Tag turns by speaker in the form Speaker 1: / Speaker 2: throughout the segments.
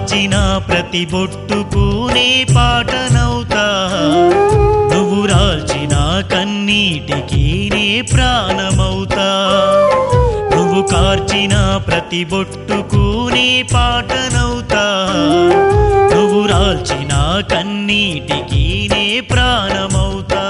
Speaker 1: కార్చిన ప్రతి బొట్టుకు నే పాటనవుతా నువ్వు రాల్చిన కన్నీటికి నే ప్రాణమవుతా నువ్వు కార్చిన ప్రతి బొట్టుకు నే పాటనవుతా నువ్వు రాల్చిన కన్నీటికి నే ప్రాణమవుతా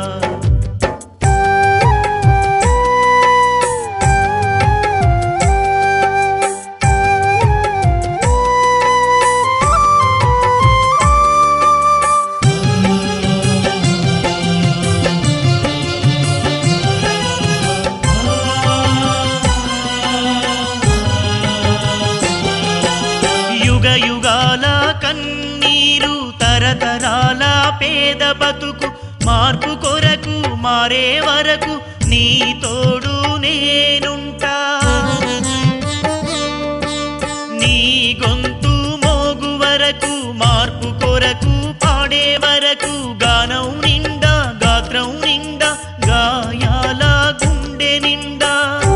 Speaker 1: యుగ యుగాల కన్నీరు తరతరాల పేద బతుకు మార్పు కొరకు మారే వరకు నీ తోడు నేనుంటా నీ గొంతు మోగు వరకు మార్పు కొరకు పాడే వరకు గానం నిండా గాత్రం నిండా గాయాల గుండె నిండా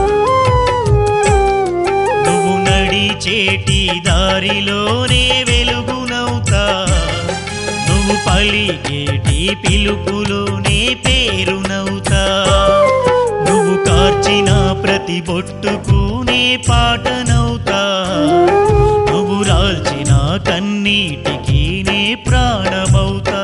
Speaker 1: నువ్వు నడిచేటి దారిలోనే వెలుగునవుతా నువ్వు పలికేటి పిలుపులోనే పేరునవుతా నువ్వు కార్చిన ప్రతి బొట్టుకు నే పాటనవుతా నువ్వు రాల్చిన కన్నీటికి నే ప్రాణమవుతా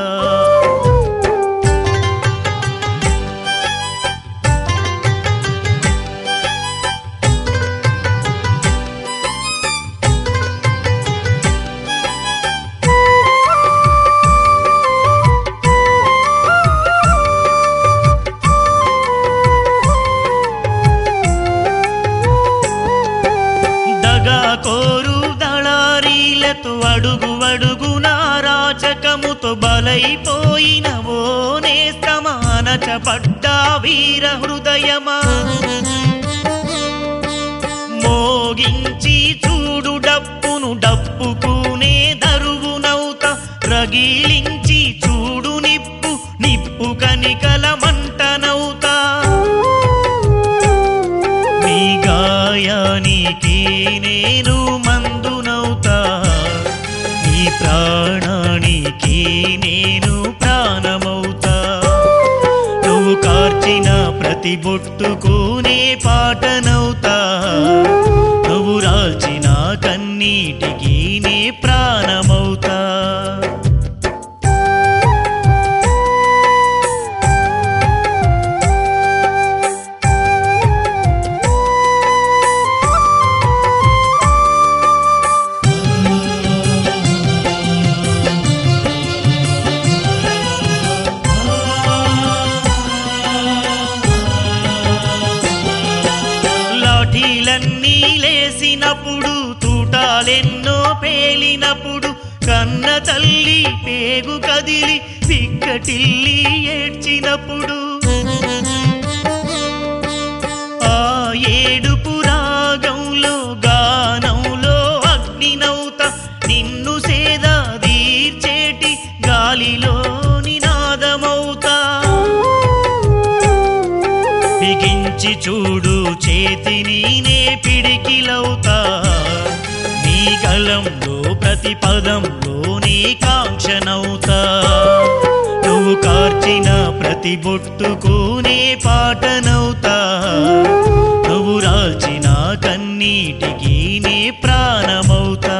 Speaker 1: దగా కోరు దళారీలతో అడుగు అడుగు నారాచకముతో బలైపోయిన ఓ నేస్తమానచపడ్డా వీర హృదయమా మోగించి చూడు డప్పును డప్పుకునే దరువునవుత రగిలించి చూడు నిప్పు నిప్పు కనికల మంటనవుతా నీ గాయానికి నేను మందునవుతా నీ ప్రాణానికి నేను ప్రాణమవుతా నువ్వు కార్చిన ప్రతి బొట్టుకు నే పాటనవుతా నువ్వు రాల్చిన కన్నీటికి నే ప్రాణమవుతా లాఠీలన్నీ లేసినప్పుడు తూటాలెన్నో పేలినప్పుడు కన్న తల్లి పేగు కదిలి పిక్కటిల్లి ఏడ్చినప్పుడు ఆ ఏడుపు రాగంలో గానంలో అగ్నినౌత నిన్ను సేద తీర్చేటి గాలిలో నినాదమౌతా బిగించి చూడు చేతిని నే పిడికిలవుతా నీ గలంలో ప్రతి పదంలో నీ కాంక్షనవుతా నువ్వు కార్చిన ప్రతి బొట్టుకు నే పాటనవుతా నువ్వు రాల్చిన కన్నీటికి నీ ప్రాణమవుతా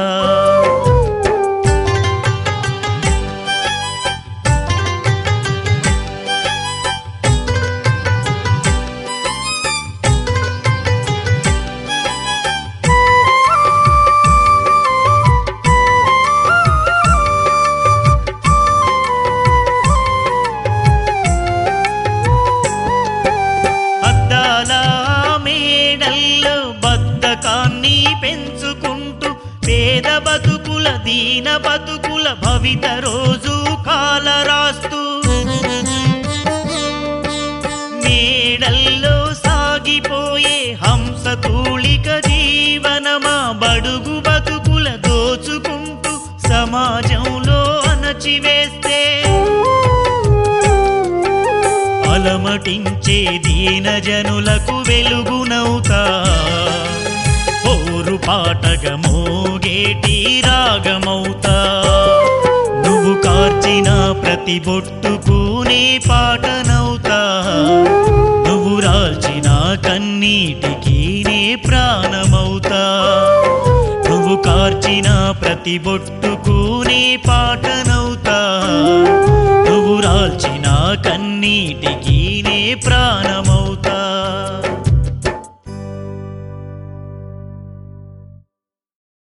Speaker 1: అద్దాల మేడల్లో బద్ధకాన్ని పెంచుకుంటూ పేద బతుకుల దీన బతుకుల భవిత రోజు కాల రాస్తూ మేడల్లో సాగిపోయే హంస తూళిక జీవనమా బడుగు బతుకుల దోచుకుంటూ సమాజంలో అణచివేస్తే అలమటించే దీన జనులకు వెలుగునవుతా పోరు పాటగా మోగేటి రాగమవుతా నువ్వు కార్చిన ప్రతి బొట్టుకునే పాటనవుతా నువ్వు రాల్చిన కన్నీటికి నే ప్రాణమవుతా నువ్వు కార్చిన ప్రతి బొట్టుకునే పాటనవుతా నువ్వు రాల్చిన కన్నీటికి నే ప్రాణమవుతా